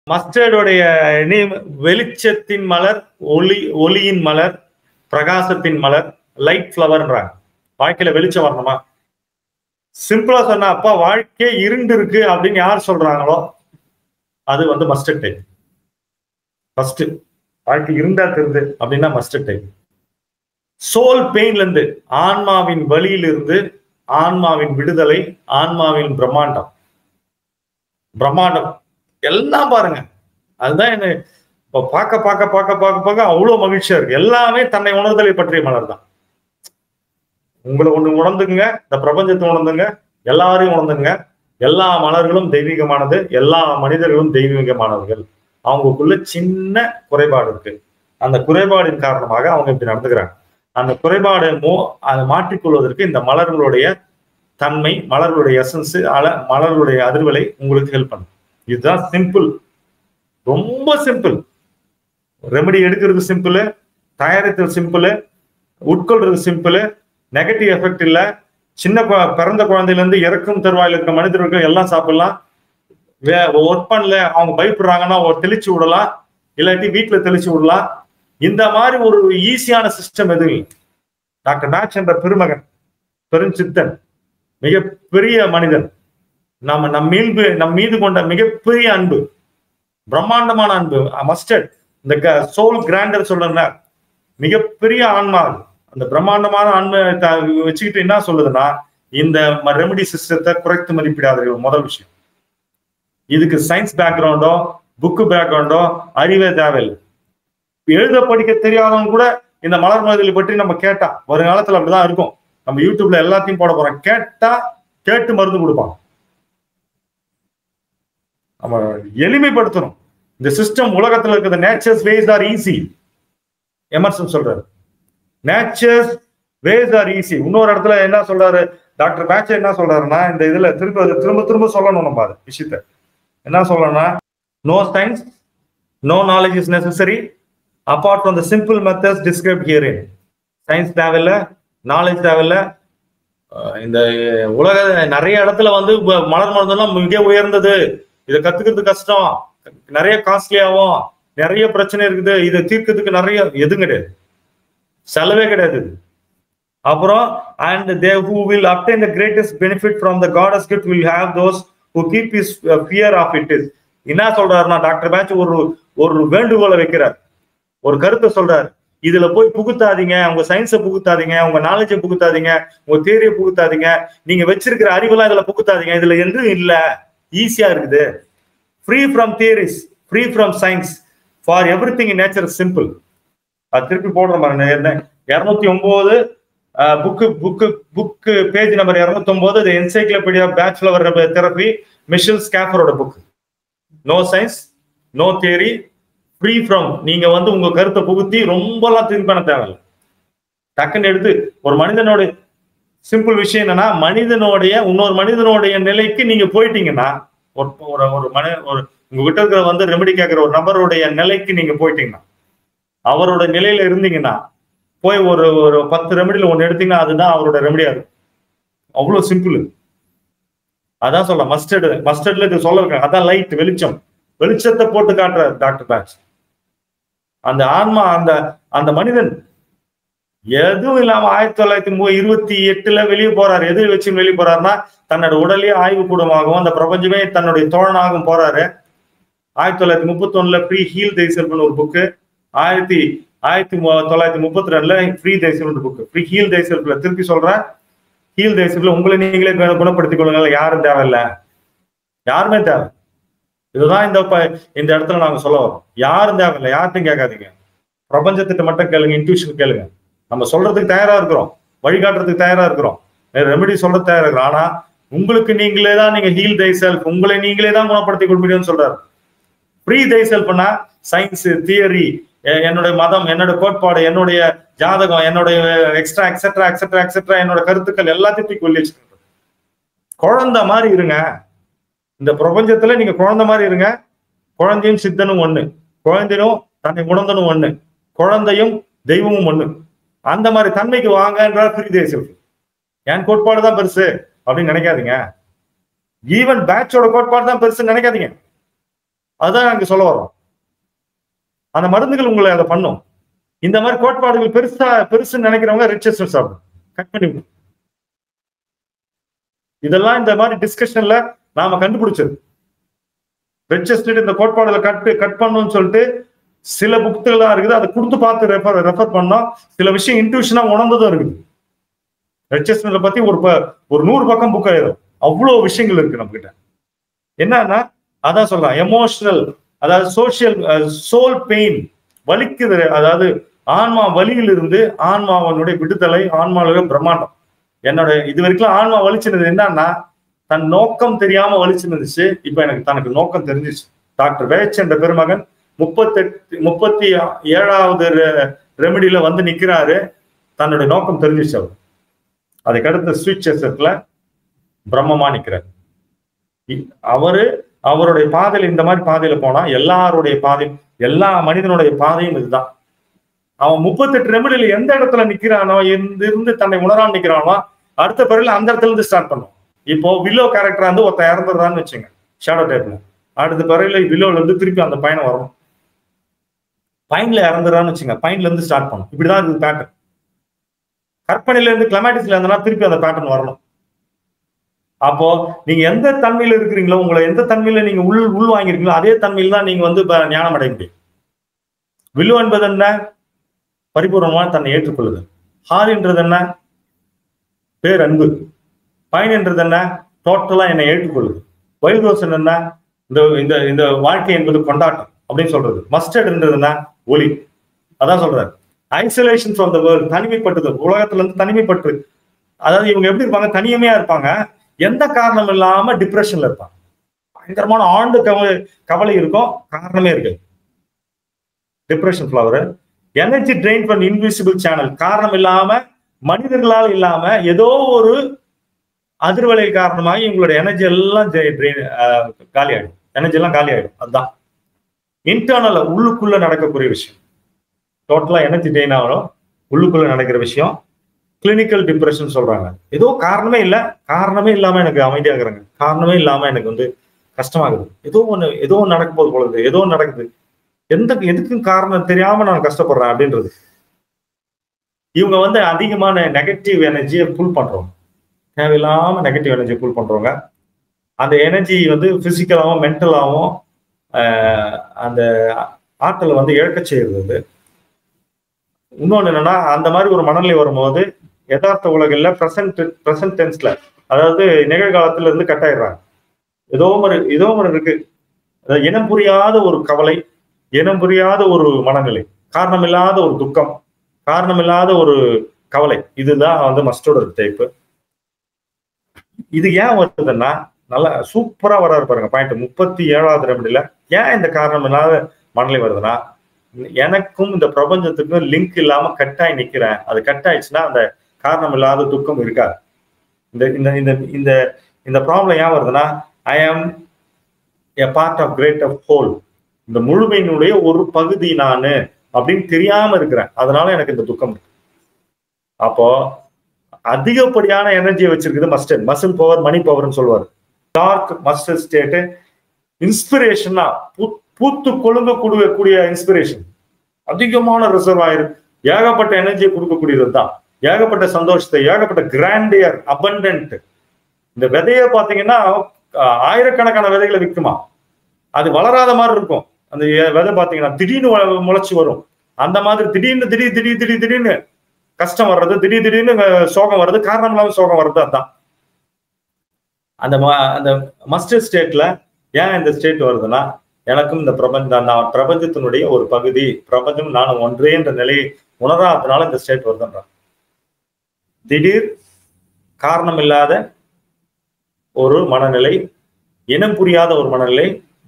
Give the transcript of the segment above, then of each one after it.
மஸ்டர்டுடைய name வெளிச்சத்தின் மலர் ஒளி ஒளியின் மலர் பிரகாசத்தின் மலர் லைட் ஃப்ளவர்ன்றாங்க வாழ்க்கையில வெளிச்சம் வரணுமா சிம்பிளா சொன்னா அப்பா வாழ்க்கை இருண்டு இருக்கு அப்படின்னு யார் சொல்றாங்களோ அது வந்து மஸ்டர்ட் டைப் ஃபர்ஸ்ட் வாழ்க்கை இருந்தா தெரியுது அப்படின்னா மஸ்டர்ட் டைப் சோல் பெயின்ல இருந்து ஆன்மாவின் வழியிலிருந்து ஆன்மாவின் விடுதலை ஆன்மாவின் பிரம்மாண்டம் பிரம்மாண்டம் எல்லாம் பாருங்க அதுதான் என்ன இப்போ பார்க்க பார்க்க பார்க்க பார்க்க பார்க்க அவ்வளவு மகிழ்ச்சியா இருக்கு எல்லாமே தன்னை உணர்தலை பற்றிய மலர் தான் உங்களை ஒண்ணு உணர்ந்துங்க இந்த பிரபஞ்சத்தை உணர்ந்துங்க எல்லாரையும் உணர்ந்துங்க எல்லா மலர்களும் தெய்வீகமானது எல்லா மனிதர்களும் தெய்வீகமானவர்கள் அவங்களுக்குள்ள சின்ன குறைபாடு இருக்கு அந்த குறைபாடின் காரணமாக அவங்க இப்படி நடந்துக்கிறாங்க அந்த குறைபாடை மோ அதை மாற்றிக்கொள்வதற்கு இந்த மலர்களுடைய தன்மை மலர்களுடைய எசன்ஸ் அல மலர்களுடைய அதிர்வலை உங்களுக்கு ஹெல்ப் பண்ணும் இதுதான் சிம்பிள் ரொம்ப சிம்பிள் ரெமெடி எடுக்கிறது சிம்பிள் தயாரித்தல் சிம்பிள் உட்கொள்றது சிம்பிள் நெகட்டிவ் எஃபெக்ட் இல்லை சின்ன குழ- பிறந்த குழந்தையில இருந்து இறக்கும் தருவாயில் இருக்கிற மனிதர்கள் எல்லாம் சாப்பிடலாம் ஒர்க் பண்ணல அவங்க பயப்படுறாங்கன்னா ஒரு தெளிச்சு விடலாம் இல்லாட்டி வீட்டுல தெளிச்சு விடலாம் இந்த மாதிரி ஒரு ஈஸியான சிஸ்டம் எதுவும் இல்லை டாக்டர் மேட்ச் என்ற பெருமகன் பெருஞ்சித்தன் மிகப்பெரிய மனிதன் நாம நம் மீது நம் மீது கொண்ட மிகப்பெரிய அன்பு பிரம்மாண்டமான அன்பு மஸ்டர்ட் இந்த சோல் கிராண்டர் சொல்றார் மிகப்பெரிய ஆன்மா அது. அந்த பிரம்மாண்டமான ஆன்மை த- வச்சுக்கிட்டு என்ன சொல்லுதுன்னா இந்த ரெமெடி சிஸ்டத்தை குறைத்து மதிப்பிடாதீர்கள் முதல் விஷயம் இதுக்கு சயின்ஸ் பேக்ரவுண்டோ புக்கு பேக்ரவுண்டோ அறிவே தேவையில்லை எழுத படிக்க தெரியாதவங்க கூட இந்த மலர் மருதலை பற்றி நம்ம கேட்டா வருங்காலத்துல அப்படிதான் இருக்கும் நம்ம யூடியூப்ல எல்லாத்தையும் போட போறோம் கேட்டா கேட்டு மருந்து கொடுப்பாங்க நம்ம எளிமைப்படுத்தணும் இந்த சிஸ்டம் உலகத்துல இருக்கிற nature's ways are easy Emerson சொல்றாரு நேச்சர்ஸ் வேஸ் ஆர் ஈஸி இன்னொரு இடத்துல என்ன சொல்றாரு டாக்டர் மேட்ச் என்ன சொல்றாருன்னா இந்த இதுல திரும்ப திரும்ப திரும்ப சொல்லணும் நம்ம அது விஷயத்த என்ன சொல்லணும்னா no science no knowledge is necessary apart from the simple methods describe herein science தேவையில்ல நாலேஜ் தேவையில்ல அஹ் இந்த உலக நிறைய இடத்துல வந்து இப்ப மலர் மருந்தெல்லாம் மிக உயர்ந்தது இதை கத்துக்கிறது கஷ்டம் நிறைய காஸ்ட்லியாவும் நிறைய பிரச்சனை இருக்குது இதை தீர்க்கிறதுக்கு நிறைய எதுவும் கிடையாது செலவே கிடையாது இது. அப்புறம் and they who will obtain the greatest benefit from the God's gift will have those who keep is fear of it is என்ன சொல்றாருன்னா டாக்டர் மேட்ச் ஒரு ஒரு வேண்டுகோளை வைக்கிறார் ஒரு கருத்தை சொல்றாரு இதுல போய் புகுத்தாதீங்க உங்க சயின்ஸை புகுத்தாதீங்க உங்க நாலேஜை புகுத்தாதீங்க உங்க தியரியை புகுத்தாதீங்க நீங்க வச்சிருக்கிற அறிவெல்லாம் இதுல புகுத்தாதீங்க இதுல எதுவும் இல்ல ஈஸியா இருக்குது free from theories free from science for எவ்ரி திங் இன் நேச்சர் சிம்பிள் அது திருப்பி போடுற மாதிரி என்ன இரநூத்தி ஒன்பது book book book page number இரநூத்தி ஒன்பது என்சைக்ளோபீடியா பேச்சுலர் தெரப்பி மிஷில் ஸ்கேஃபரோட book no science no theory free from நீங்க வந்து உங்க கருத்தை புகுத்தி ரொம்பலாம் திங்க் பண்ண தேவையில்ல டக்குன்னு எடுத்து ஒரு மனிதனோட சிம்பிள் விஷயம் என்னன்னா மனிதனுடைய இன்னொரு மனிதனுடைய நிலைக்கு நீங்க போயிட்டீங்கன்னா ஒரு ஒரு ஒரு மனி ஒரு உங்ககிட்ட இருக்கிற வந்து ரெமெடி கேட்கிற ஒரு நபருடைய நிலைக்கு நீங்க போயிட்டீங்கன்னா அவரோட நிலையில இருந்தீங்கன்னா போய் ஒரு ஒரு பத்து ரெமெடியில ஒன்னு எடுத்தீங்கன்னா அதுதான் அவரோட ரெமெடியா இருக்கும் அவ்வளவு சிம்பிள் அதான் சொல்ல மஸ்டர்டு மஸ்டர்ட்ல இது சொல்ல இருக்காங்க அதான் லைட் வெளிச்சம் வெளிச்சத்தை போட்டு காட்டுறாரு டாக்டர் பேட்ச் அந்த ஆன்மா அந்த அந்த மனிதன் எதுவும் இல்லாம ஆயிரத்தி தொள்ளாயிரத்தி மு- இருபத்தி எட்டுல வெளியே போறாரு எது வச்சு வெளியே போறாருன்னா தன்னோட உடலே ஆய்வு கூடமாகவும் அந்த பிரபஞ்சமே தன்னுடைய தோழனாகவும் போறாரு ஆயிரத்தி தொள்ளாயிரத்தி முப்பத்தி ஒண்ணுல ப்ரீ ஹீல் தைசல்னு ஒரு புக்கு ஆயிரத்தி ஆயிரத்தி மு- தொள்ளாயிரத்தி முப்பத்தி ரெண்டுல free thyself book free heal தைசல்ல திருப்பி சொல்றேன் ஹீல் தைசல்ல உங்களை நீங்களே குண- குணப்படுத்திக் கொள்ளுங்க யாரும் தேவையில்ல யாருமே தேவை இதுதான் இந்த ப- இந்த இடத்துல நாங்க சொல்ல வரோம் யாரும் தேவையில்ல யார்ட்டையும் கேட்காதீங்க பிரபஞ்சத்திட்ட மட்டும் கேளுங்க இன்ட்யூஷன் கேளுங்க நம்ம சொல்றதுக்கு தயாரா இருக்கிறோம் வழிகாட்டுறதுக்கு தயாரா இருக்கிறோம் ரெமெடி சொல்றது தயாரா இருக்கிறோம் ஆனா உங்களுக்கு நீங்களே தான் நீங்க ஹீல் தை செல்ஃப் உங்களை நீங்களே தான் குணப்படுத்திக் கொள்ள முடியும்னு சொல்றாரு ஃப்ரீ தை செல்ஃப்னா சயின்ஸ் தியரி என்னுடைய மதம் என்னோட கோட்பாடு என்னுடைய ஜாதகம் என்னுடைய எக்ஸ்ட்ரா எக்ஸெட்ரா எக்ஸெட்ரா எக்ஸெட்ரா என்னோட கருத்துக்கள் எல்லாத்தையும் தூக்கி வெளியே வச்சுக்கணும் குழந்தை மாதிரி இருங்க இந்த பிரபஞ்சத்துல நீங்க குழந்தை மாதிரி இருங்க குழந்தையும் சித்தனும் ஒண்ணு குழந்தையும் தன்னை உணர்ந்தனும் ஒண்ணு குழந்தையும் தெய்வமும் ஒண்ணு அந்த மாதிரி தன்மைக்கு வாங்கன்றார் ஃப்ரீ தேசியம் என் கோட்பாடு தான் பெருசு அப்படின்னு நினைக்காதீங்க ஈவன் பேட்சோட கோட்பாடு தான் பெருசு நினைக்காதீங்க அதுதான் அங்க சொல்ல வரோம் அந்த மருந்துகள் உங்களை அதை பண்ணும் இந்த மாதிரி கோட்பாடுகள் பெருசா பெருசுன்னு நினைக்கிறவங்க ரிச்சஸ்ட் சாப்பிடும் கட் பண்ணி விடும். இதெல்லாம் இந்த மாதிரி டிஸ்கஷன்ல நாம கண்டுபிடிச்சது ரிச்சஸ்ட் இந்த கோட்பாடுல கட் கட் பண்ணணும்னு சொல்லிட்டு சில புக்லாம் இருக்குது அதை கொடுத்து பார்த்து ரெஃபர் ரெஃபர் பண்ணோம் சில விஷயம் இன்ட்யூஷனா உணர்ந்ததும் இருக்குது ரிச்சஸ்ட பத்தி ஒரு ப- ஒரு நூறு பக்கம் புக் ஆயிரும் அவ்வளவு விஷயங்கள் இருக்கு நம்ம கிட்ட என்னன்னா அதான் சொல்லலாம் எமோஷனல் அதாவது சோசியல் சோல் பெயின் வலிக்குது அதாவது ஆன்மா வலியிலிருந்து ஆன்மாவனுடைய விடுதலை ஆன்மாவுடைய பிரம்மாண்டம் என்னோட இது வரைக்கும் ஆன்மா வலிச்சினது என்னன்னா தன் நோக்கம் தெரியாம வலிச்சிருந்துச்சு இப்ப எனக்கு தனக்கு நோக்கம் தெரிஞ்சிச்சு டாக்டர் வேச் என்ற பெருமகன் முப்பத்தெட்டு முப்பத்தி ஏழாவது ரெமெடியில வந்து நிக்கிறாரு தன்னுடைய நோக்கம் தெரிஞ்சிச்சு அவர் அதுக்கடுத்த ஸ்விட்ச் எஸ்எஃப்ல பிரம்மமா நிக்கிறார் இ- அவரு அவருடைய பாதையில இந்த மாதிரி பாதையில போனா எல்லாருடைய பாதையும் எல்லா மனிதனுடைய பாதையும் இதுதான் அவன் முப்பத்தெட்டு ரெமடியில எந்த இடத்துல நிக்கிறானோ எந்த இருந்து தன்னை உணராம நிக்கிறானோ அடுத்த பிறகு அந்த இடத்துல இருந்து ஸ்டார்ட் பண்ணும் இப்போ வில்லோ கேரக்டரா இருந்து ஒருத்தன் இறந்துடுறான்னு வச்சுங்க ஷேடோ டைப்ல அடுத்த பிறகு வில்லோல இருந்து திருப்பி அந்த பயணம் வரணும் பைன்ல இறந்துடுறான்னு வச்சுங்க பைன்ல இருந்து ஸ்டார்ட் பண்ணும் இப்படிதான் இருக்குது பேட்டர்ன் கற்பனையில இருந்து கிளமேட்டிக்ஸ்ல இருந்தனா திருப்பி அந்த பேட்டர்ன் வரணும் அப்போ நீங்க எந்த தன்மையில இருக்கிறீங்களோ உங்களை எந்த தன்மையில நீங்க உள் உள் வாங்கிருக்கீங்களோ அதே தன்மையில தான் நீங்க வந்து இப்ப ஞானம் அடைய முடியும் வில்லு என்பது என்ன பரிபூர்ணமான தன்னை ஏற்றுக்கொள்ளுதல் ஹால் என்றது என்ன பேரன்பு பயன் என்றது என்ன டோட்டலா என்னை ஏற்றுக்கொள்ளுது வைல்ட் ரோஸ் என்ன இந்த இந்த இந்த வாழ்க்கை என்பது கொண்டாட்டம் அப்படின்னு சொல்றது மஸ்டர்ட் என்றது என்ன ஒளி அதான் சொல்றாரு ஐசோலேஷன் ஃப்ரம் த வேர்ல்ட் தனிமைப்பட்டது உலகத்துல இருந்து தனிமைப்பட்டு அதாவது இவங்க எப்படி இருப்பாங்க தனியமையா இருப்பாங்க எந்த காரணம் இல்லாம டிப்ரெஷன்ல இருப்பாங்க பயங்கரமான ஆண்டு கவலை கவலை இருக்கும் காரணமே இருக்கு டிப்ரெஷன் ஃபிளவர் எனர்ஜி ட்ரெயின் பண்ண இன்விசிபிள் சேனல் காரணம் இல்லாம மனிதர்களால் இல்லாம ஏதோ ஒரு அதிர்வலை காரணமாக இவங்களோட எனர்ஜி எல்லாம் ட்ரெயின் காலி ஆயிடும் எனர்ஜி எல்லாம் காலி ஆயிடும் அதுதான் இன்டர்னல் உள்ளுக்குள்ள நடக்கக்கூடிய விஷயம் டோட்டலா எனர்ஜி ட்ரெயின் ஆகணும் உள்ளுக்குள்ள நடக்கிற விஷயம் கிளினிக்கல் டிப்ரெஷன் சொல்றாங்க ஏதோ காரணமே இல்லை காரணமே இல்லாம எனக்கு அமைதியாகிறாங்க காரணமே இல்லாம எனக்கு வந்து கஷ்டமாகுது ஏதோ ஒண்ணு ஏதோ ஒண்ணு நடக்க போது போல இருக்குது ஏதோ ஒண்ணு நடக்குது எந்த எதுக்கும் காரணம் தெரியாம நான் கஷ்டப்படுறேன் அப்படின்றது இவங்க வந்து அதிகமான நெகட்டிவ் எனர்ஜியை புல் பண்றோம் தேவையில்லாம நெகட்டிவ் எனர்ஜியை புல் பண்றவங்க அந்த எனர்ஜி வந்து பிசிக்கலாகவும் மென்டலாகவும் அந்த ஆற்றலை வந்து இழக்க செய்யறது இன்னொன்று என்னன்னா அந்த மாதிரி ஒரு மனநிலை வரும்போது யதார்த்த உலகில் ப்ரெசன்ட் ப்ரெசன்ட் டென்ஸ்ல அதாவது நிகழ்காலத்துல இருந்து கட்டாயிடுறாங்க ஏதோ ஒரு ஏதோ ஒரு இருக்கு அதாவது இனம் புரியாத ஒரு கவலை இனம் புரியாத ஒரு மனநிலை காரணமில்லாத ஒரு துக்கம் காரணமில்லாத ஒரு கவலை இதுதான் வந்து மஸ்டோட டைப்பு இது ஏன் வருதுன்னா நல்லா சூப்பரா வராரு பாருங்க பாயிண்ட் முப்பத்தி ஏழாவது ரெமடியில ஏன் இந்த காரணம் இல்லாத மனநிலை வருதுன்னா எனக்கும் இந்த பிரபஞ்சத்துக்கும் லிங்க் இல்லாம கட்டாய் நிக்கிறேன் அது கட் ஆயிடுச்சுன்னா அந்த காரணம் இல்லாத துக்கம் இருக்காது இந்த இந்த இந்த இந்த இந்த ப்ராப்ளம் ஏன் வருதுன்னா I am a part of great of whole இந்த முழுமையினுடைய ஒரு பகுதி நானு அப்படின்னு தெரியாம இருக்கிறேன் அதனால எனக்கு இந்த துக்கம் இருக்கு அப்போ அதிகப்படியான எனர்ஜியை வச்சிருக்குது மஸ்டர் மசில் பவர் மணி பவர்னு சொல்லுவார் டார்க் மஸ்டர் ஸ்டேட்டு இன்ஸ்பிரேஷனா பூத்து கொழுங்கக்கூடிய கூடிய இன்ஸ்பிரேஷன் அதிகமான ரிசர்வ் ஆயிருக்கு ஏகப்பட்ட எனர்ஜியை கொடுக்கக்கூடியது தான் ஏகப்பட்ட சந்தோஷத்தை ஏகப்பட்ட கிராண்டியர் அபண்டன்ட் இந்த விதைய பாத்தீங்கன்னா ஆயிரக்கணக்கான விதைகளை விற்குமா அது வளராத மாதிரி இருக்கும் அந்த விதை பாத்தீங்கன்னா திடீர்னு முளைச்சு வரும் அந்த மாதிரி திடீர்னு திடீர் திடீர் திடீர் திடீர்னு கஷ்டம் வர்றது திடீர் திடீர்னு சோகம் வர்றது காரணம் இல்லாம சோகம் வர்றது அதுதான் அந்த அந்த மஸ்டர் ஸ்டேட்ல ஏன் இந்த ஸ்டேட் வருதுன்னா எனக்கும் இந்த பிரபஞ்ச நான் பிரபஞ்சத்தினுடைய ஒரு பகுதி பிரபஞ்சம் நானும் ஒன்றே என்ற நிலையை உணராதனால இந்த ஸ்டேட் வருதுன்றான் திடீர் காரணம் இல்லாத ஒரு மனநிலை இனம் புரியாத ஒரு மனநிலை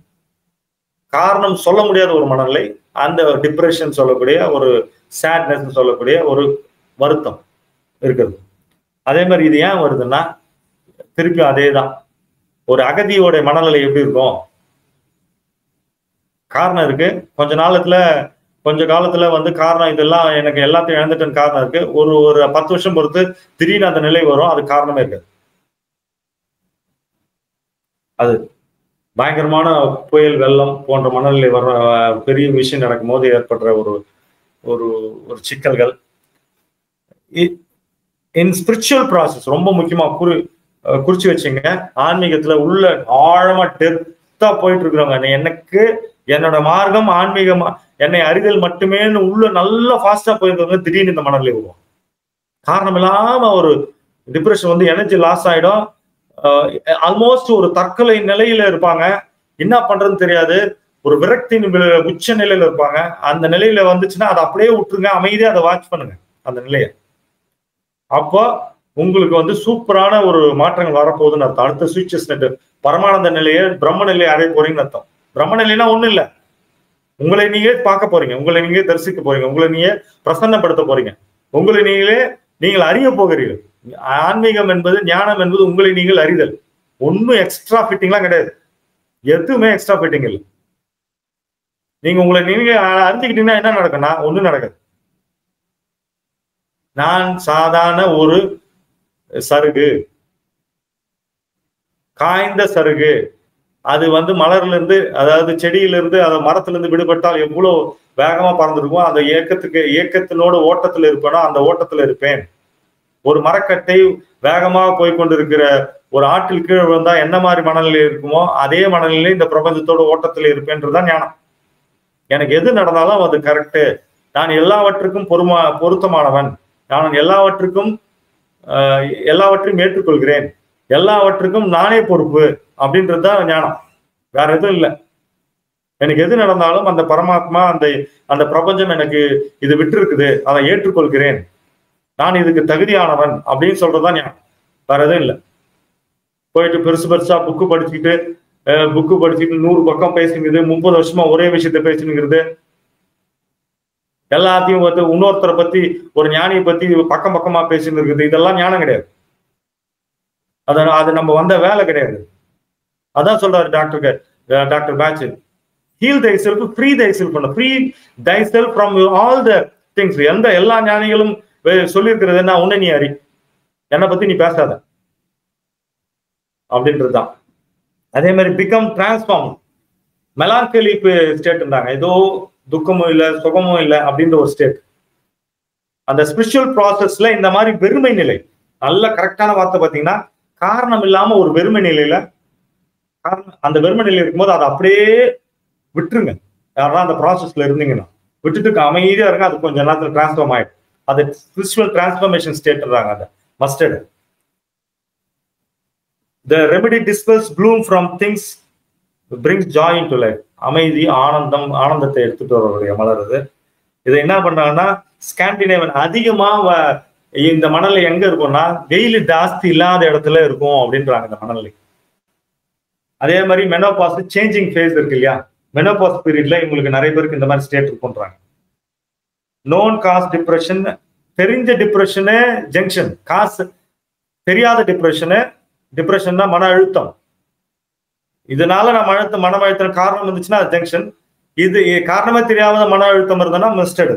காரணம் சொல்ல முடியாத ஒரு மனநிலை அந்த டிப்ரெஷன் சொல்லக்கூடிய ஒரு சேட்னஸ் சொல்லக்கூடிய ஒரு வருத்தம் இருக்குது அதே மாதிரி இது ஏன் வருதுன்னா திருப்பி அதே தான் ஒரு அகதியோட மனநிலை எப்படி இருக்கும் காரணம் இருக்கு கொஞ்ச நாளத்துல கொஞ்ச காலத்துல வந்து காரணம் இதெல்லாம் எனக்கு எல்லாத்தையும் இழந்துட்டேன்னு காரணம் இருக்கு ஒரு ஒரு பத்து வருஷம் பொறுத்து திடீர்னு அந்த நிலை வரும் அது காரணமே இருக்காது அது பயங்கரமான புயல் வெள்ளம் போன்ற மனநிலை வர்ற அஹ், பெரிய விஷயம் நடக்கும்போது ஏற்படுற ஒரு ஒரு ஒரு சிக்கல்கள் இன் ஸ்பிரிச்சுவல் ப்ராசஸ் ரொம்ப முக்கியமா குறி அஹ், குறிச்சு வச்சுங்க ஆன்மீகத்துல உள்ள ஆழமா டெப்தா போயிட்டு இருக்கிறவங்க எனக்கு என்னோட மார்க்கம் ஆன்மீகம் என்னை அறிதல் மட்டுமேன்னு உள்ள நல்லா ஃபாஸ்டா போயிருக்கவங்க திடீர்னு இந்த மனநிலை வருவோம் காரணம் இல்லாம ஒரு டிப்ரெஷன் வந்து எனர்ஜி லாஸ் ஆயிடும் ஆல்மோஸ்ட் ஒரு தற்கொலை நிலையில இருப்பாங்க என்ன பண்றதுன்னு தெரியாது ஒரு விரக்தியின் வி- உச்ச நிலையில இருப்பாங்க அந்த நிலையில வந்துச்சுன்னா அதை அப்படியே விட்டுருங்க அமைதியா அதை வாட்ச் பண்ணுங்க அந்த நிலையை அப்போ உங்களுக்கு வந்து சூப்பரான ஒரு மாற்றங்கள் வரப்போகுதுன்னு அர்த்தம் அடுத்த சுவிச்சஸ் நெட் பரமானந்த நிலையை பிரம்ம நிலையை அடைய போறீங்கன்னு அர்த்தம் பிரம்ம நிலைனா ஒண்ணும் இல்ல உங்களை நீங்களே பார்க்க போறீங்க உங்களை நீங்களே தரிசிக்க போறீங்க உங்களை நீங்க பிரசன்னப்படுத்த போறீங்க உங்களை நீங்களே நீங்கள் அறிய போகிறீர்கள் ஆன்மீகம் என்பது ஞானம் என்பது உங்களை நீங்கள் அறிதல் ஒன்றும் எக்ஸ்ட்ரா ஃபிட்டிங்லாம் கிடையாது எதுவுமே எக்ஸ்ட்ரா ஃபிட்டிங் இல்லை நீங்க உங்களை நீங்க அறிஞ்சுக்கிட்டீங்கன்னா என்ன நடக்கும்னா ஒண்ணும் நடக்காது நான் சாதாரண ஒரு சருகு காய்ந்த சருகு அது வந்து மலர்ல இருந்து அதாவது செடியில இருந்து அந்த மரத்துல இருந்து விடுபட்டால் எவ்வளவு வேகமா பறந்துருக்கும் அந்த இயக்கத்துக்கு இயக்கத்தினோட ஓட்டத்துல இருப்பேனோ அந்த ஓட்டத்துல இருப்பேன் ஒரு மரக்கட்டை வேகமாக போய் கொண்டிருக்கிற ஒரு ஆற்றில் கீழே விழுந்தா என்ன மாதிரி மனநிலை இருக்குமோ அதே மனநிலை இந்த பிரபஞ்சத்தோட ஓட்டத்துல இருப்பேன்றதுதான் ஞானம் எனக்கு எது நடந்தாலும் அது கரெக்டு நான் எல்லாவற்றுக்கும் பொறுமா பொருத்தமானவன் நான் எல்லாவற்றுக்கும் ஆஹ், எல்லாவற்றையும் ஏற்றுக்கொள்கிறேன் எல்லாவற்றுக்கும் நானே பொறுப்பு அப்படின்றது தான் ஞானம் வேற எதுவும் இல்லை எனக்கு எது நடந்தாலும் அந்த பரமாத்மா அந்த அந்த பிரபஞ்சம் எனக்கு இது விட்டு இருக்குது அதை ஏற்றுக்கொள்கிறேன் நான் இதுக்கு தகுதியானவன் அப்படின்னு சொல்றதுதான் ஞானம் வேற எதுவும் இல்லை போயிட்டு பெருசு பெருசா புக்கு படிச்சுக்கிட்டு புக்கு படிச்சுட்டு நூறு பக்கம் பேசினுக்குது முப்பது வருஷமா ஒரே விஷயத்த பேசினுங்கிறது எல்லாத்தையும் வந்து இன்னொருத்தரை பத்தி ஒரு ஞானியை பத்தி பக்கம் பக்கமா பேசின்னு இருக்குது இதெல்லாம் ஞானம் கிடையாது அது அது நம்ம வந்த வேலை கிடையாது அதான் சொல்றாரு doctor doctor Bach heal thy self free thy self பண்ண free thy self from all the things எந்த எல்லா ஞானிகளும் வே- சொல்லியிருக்கிறது என்ன உன்னை நீ அறி என்னை பத்தி நீ பேசாத அப்படின்றதுதான் அதே மாதிரி பிகம் டிரான்ஸ்ஃபார்ம் மெலாங்கலி ஸ்டேட் இருந்தாங்க ஏதோ துக்கமும் இல்லை சுகமும் இல்லை அப்படின்ற ஒரு ஸ்டேட் அந்த ஸ்பிரிச்சுவல் ப்ராசஸ்ல இந்த மாதிரி வெறுமை நிலை நல்ல கரெக்டான வார்த்தை பார்த்தீங்கன்னா காரணம் இல்லாம ஒரு வெறுமை நிலையில காரணம் அந்த வெறுமை நிலை இருக்கும்போது அதை அப்படியே விட்டுருங்க யாரா அந்த ப்ராசஸ்ல இருந்தீங்கன்னா விட்டுட்டு அமைதியா இருங்க அது கொஞ்ச நேரத்துல டிரான்ஸ்ஃபார்ம் ஆயிடும் அது ஸ்பிரிச்சுவல் டிரான்ஸ்ஃபர்மேஷன் ஸ்டேட்றாங்க அதை mustard the remedy disperse bloom from things brings joy in to life அமைதி ஆனந்தம் ஆனந்தத்தை எடுத்துட்டு வரக்கூடிய மலர் இது இதை என்ன பண்றாங்கன்னா ஸ்காண்டினேவன் அதிகமா வ- இந்த மணல் எங்க இருக்கும்னா வெயில் ஜாஸ்தி இல்லாத இடத்துல இருக்கும் அப்படின்றாங்க இந்த மணல் அதே மாதிரி மெனோபாஸ் சேஞ்சிங் ஃபேஸ் இருக்கு இல்லையா மெனோபாஸ் பீரியட்ல இவங்களுக்கு நிறைய பேருக்கு இந்த மாதிரி ஸ்டேட் இருக்குன்றாங்க நோன் காஸ் டிப்ரெஷன் தெரிஞ்ச டிப்ரெஷனு ஜங்ஷன் காசு தெரியாத டிப்ரெஷனு டிப்ரெஷன் தான் மன அழுத்தம் இதனால நம்ம அழுத்த மன அழுத்தம் காரணம் இருந்துச்சுன்னா அது ஜங்ஷன் இது காரணமே தெரியாத மன அழுத்தம் இருந்ததுன்னா மிஸ்டடு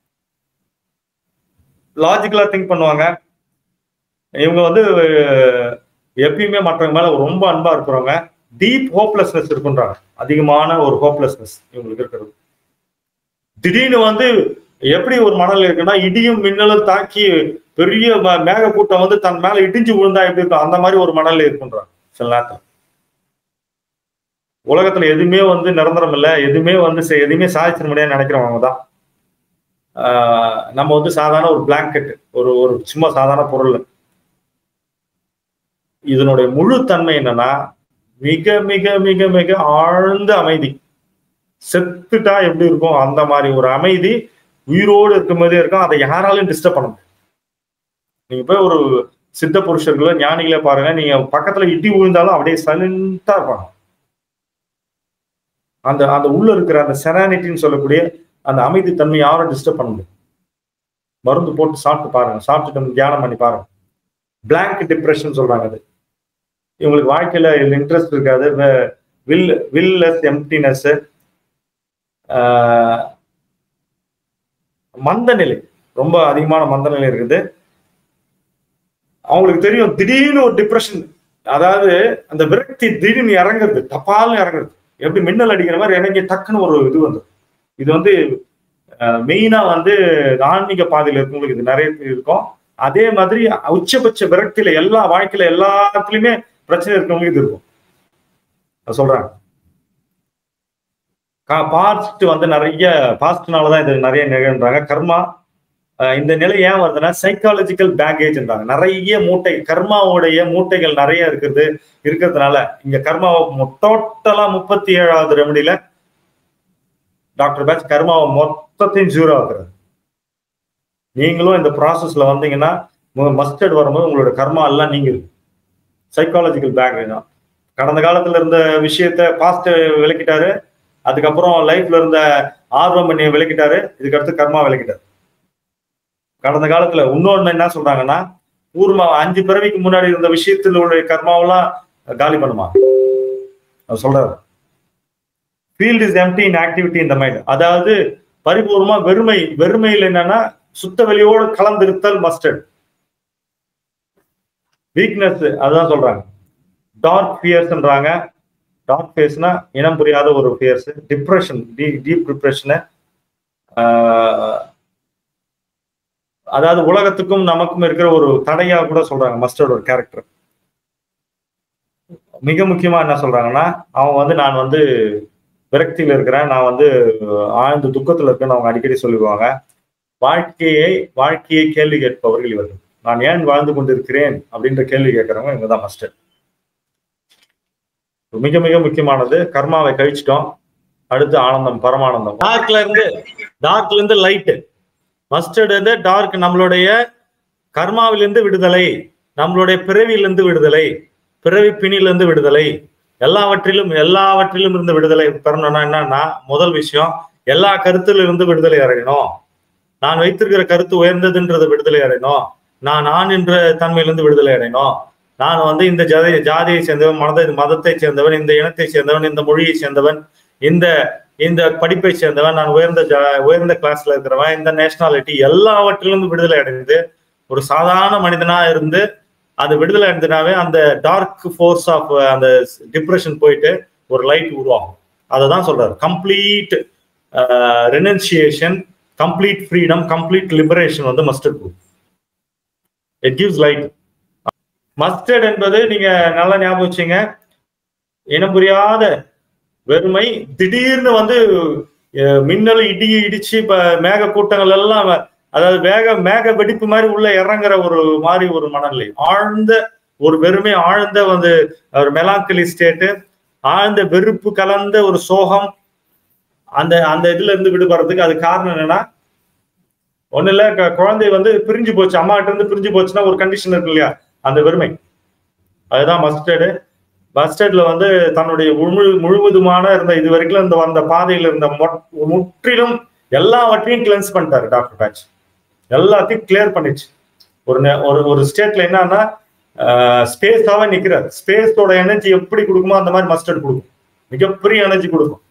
லாஜிக்கலா திங்க் பண்ணுவாங்க இவங்க வந்து அஹ், எப்பயுமே மற்றவங்க மேல ரொம்ப அன்பா இருக்கிறவங்க டீப் ஹோப்லெஸ்னஸ் இருக்குன்றாங்க அதிகமான ஒரு ஹோப்லெஸ்னஸ் இவங்களுக்கு இருக்கிறது திடீர்னு வந்து எப்படி ஒரு மணல் இருக்குன்னா இடியும் மின்னலும் தாக்கி பெரிய ம- மேகக்கூட்டம் வந்து தன் மேல இடிஞ்சு விழுந்தா எப்படி இருக்கும் அந்த மாதிரி ஒரு மணல் இருக்குன்றாங்க சில நேரத்துல உலகத்துல எதுவுமே வந்து நிரந்தரம் இல்லை எதுவுமே வந்து செ- எதுவுமே சாதிச்சிட முடியாதுன்னு நினைக்கிறவங்க தான் ஆஹ் நம்ம வந்து சாதாரண ஒரு பிளாங்கெட் ஒரு ஒரு சும்மா சாதாரண பொருள் இதனுடைய முழு தன்மை என்னன்னா மிக மிக மிக மிக ஆழ்ந்த அமைதி செத்துட்டா எப்படி இருக்கும் அந்த மாதிரி ஒரு அமைதி உயிரோடு இருக்கும் போதே இருக்கும் அதை யாராலையும் டிஸ்டர்ப் பண்ண முடியாது நீங்க போய் ஒரு சித்த புருஷர்களோ ஞானிகளே பாருங்க நீங்க பக்கத்துல இடி விழுந்தாலும் அப்படியே சைலண்டா இருப்பாங்க அந்த அந்த உள்ள இருக்கிற அந்த செரானிட்டின்னு சொல்லக்கூடிய அந்த அமைதி தன்மை யாரும் டிஸ்டர்ப் பண்ண முடியாது மருந்து போட்டு சாப்பிட்டு பாருங்க சாப்பிட்டுட்டு தியானம் பண்ணி பாருங்க பிளாங்க் டிப்ரெஷன் சொல்றாங்க அது இவங்களுக்கு வாழ்க்கையில இன்ட்ரெஸ்ட் இருக்காது வில் வில்லஸ் எம்டினஸ் மந்த நிலை ரொம்ப அதிகமான மந்த நிலை இருக்குது அவங்களுக்கு தெரியும் திடீர்னு ஒரு டிப்ரெஷன் அதாவது அந்த விரக்தி திடீர்னு இறங்குறது தப்பாலும் இறங்குறது எப்படி மின்னல் அடிக்கிற மாதிரி இறங்கி டக்குன்னு ஒரு இது வந்து இது வந்து மெயினா வந்து ஆன்மீக பாதையில இருக்கவங்களுக்கு இது நிறைய இருக்கும் அதே மாதிரி உச்சபட்ச விரக்தியில எல்லா வாழ்க்கையில எல்லாத்துலயுமே பிரச்சனை இருக்கவங்களுக்கு இது இருக்கும் நான் சொல்றேன் பாஸ்ட் வந்து நிறைய பாஸ்ட்னாலதான் இது நிறைய நிகழ்ன்றாங்க கர்மா அஹ் இந்த நிலை ஏன் வருதுன்னா சைக்காலஜிக்கல் பேக்கேஜ்ன்றாங்க நிறைய மூட்டை கர்மாவுடைய மூட்டைகள் நிறைய இருக்கிறது இருக்கிறதுனால இங்க கர்மாவை டோட்டலா முப்பத்தி ஏழாவது ரெமடியில டாக்டர் பேட்ச் கர்மாவை மொத்தத்தையும் ஜீரோ ஆக்குறாரு நீங்களும் இந்த ப்ராசஸ்ல வந்தீங்கன்னா மஸ்டர்ட் வரும்போது உங்களோட கர்மா எல்லாம் நீங்க சைக்காலஜிக்கல் பேக்கேஜ் தான் கடந்த காலத்துல இருந்த விஷயத்த பாஸ்ட் விளக்கிட்டாரு அதுக்கப்புறம் லைஃப்ல இருந்த ஆர்வம் பண்ணி விளக்கிட்டாரு இதுக்கு அடுத்து கர்மா விளக்கிட்டாரு கடந்த காலத்துல இன்னொன்னு என்ன சொல்றாங்கன்னா பூர்வ அஞ்சு பிறவிக்கு முன்னாடி இருந்த விஷயத்தில் உள்ள கர்மாவெல்லாம் காலி பண்ணுமா அவர் சொல்றாரு field is empty in activity இந்த மைண்ட் அதாவது பரிபூர்வமா வெறுமை வெறுமையில் என்னன்னா சுத்த வெளியோடு கலந்திருத்தல் மஸ்டர்ட் வீக்னஸ் அதுதான் சொல்றாங்க டார்க் ஃபியர்ஸ்ன்றாங்க டார்க் ஃபேஸ்னா இனம் புரியாத ஒரு ஃபியர்ஸ் டிப்ரெஷன் டீப் டிப்ரெஷனு அதாவது உலகத்துக்கும் நமக்கும் இருக்கிற ஒரு தடையா கூட சொல்றாங்க மஸ்டர்ட் ஒரு கேரக்டர் மிக முக்கியமா என்ன சொல்றாங்கன்னா அவங்க வந்து நான் வந்து விரக்தியில இருக்கிறேன் நான் வந்து ஆழ்ந்த துக்கத்துல இருக்கேன்னு அவங்க அடிக்கடி சொல்லிடுவாங்க வாழ்க்கையை வாழ்க்கையை கேள்வி கேட்பவர்கள் இவர்கள் நான் ஏன் வாழ்ந்து கொண்டிருக்கிறேன் அப்படின்ற கேள்வி கேட்கறவங்க இவங்க தான் மஸ்டர் மிக மிக முக்கியமானது கர்மாவை கழிச்சிட்டோம் அடுத்து ஆனந்தம் பரமானந்தம் டார்க்ல இருந்து டார்க்ல இருந்து லைட்டு மஸ்டர்ட் வந்து டார்க் நம்மளுடைய கர்மாவிலிருந்து விடுதலை நம்மளுடைய பிறவியிலிருந்து விடுதலை பிறவி பிணிலிருந்து விடுதலை எல்லாவற்றிலும் எல்லாவற்றிலும் இருந்து விடுதலை பெறணும்னா என்னன்னா முதல் விஷயம் எல்லா கருத்துல இருந்து விடுதலை அடையணும் நான் வைத்திருக்கிற கருத்து உயர்ந்ததுன்றது விடுதலை அடையணும் நான் நான் என்ற தன்மையிலிருந்து விடுதலை அடையணும் நான் வந்து இந்த ஜாதி ஜாதியை சேர்ந்தவன் மத மதத்தை சேர்ந்தவன் இந்த இனத்தை சேர்ந்தவன் இந்த மொழியை சேர்ந்தவன் இந்த இந்த படிப்பை சேர்ந்தவன் நான் உயர்ந்த ஜா உயர்ந்த கிளாஸ்ல இருக்கிறவன் இந்த நேஷனாலிட்டி எல்லாவற்றிலிருந்து விடுதலை அடைந்து ஒரு சாதாரண மனிதனா இருந்து அந்த விடுதலை அடைந்தனாவே அந்த டார்க் ஃபோர்ஸ் ஆஃப் அந்த டிப்ரெஷன் போயிட்டு ஒரு லைட் உருவாகும் அதை தான் சொல்றாரு complete renunciation complete freedom complete liberation வந்து mustard proof it gives light mustard என்பது நீங்க நல்லா ஞாபகம் வச்சுங்க இனம் புரியாத வெறுமை திடீர்னு வந்து மின்னல் இடி இடிச்சு இப்ப மேக கூட்டங்கள் எல்லாம் அதாவது வேக மேக வெடிப்பு மாதிரி உள்ள இறங்குற ஒரு மாதிரி ஒரு மனநிலை ஆழ்ந்த ஒரு வெறுமை ஆழ்ந்த வந்து ஒரு மெலாங்கலி ஸ்டேட்டு ஆழ்ந்த வெறுப்பு கலந்த ஒரு சோகம் அந்த அந்த இதுல இருந்து விடுபடுறதுக்கு அது காரணம் என்னன்னா ஒண்ணு இல்ல குழந்தை வந்து பிரிஞ்சு போச்சு அம்மா கிட்ட இருந்து பிரிஞ்சு போச்சுன்னா ஒரு கண்டிஷன் இருக்கு இல்லையா அந்த வெறுமை அதுதான் மஸ்டர்டு மஸ்டர்ட்ல வந்து தன்னுடைய முழு முழுவதுமான இருந்த இது வரைக்கும் இந்த வந்த பாதையில இருந்த முற்றிலும் எல்லாவற்றையும் கிளென்ஸ் பண்ணிட்டாரு டாக்டர் பேட்ச் எல்லாத்தையும் கிளியர் பண்ணிச்சு ஒரு ஒரு ஒரு ஸ்டேட்ல என்னன்னா ஸ்பேஸாவே நிக்கிறார் ஸ்பேஸோட எனர்ஜி எப்படி கொடுக்குமோ அந்த மாதிரி மஸ்டர்ட் கொடுக்கும் மிகப்பெரிய எனர்ஜி கொடுக்கும்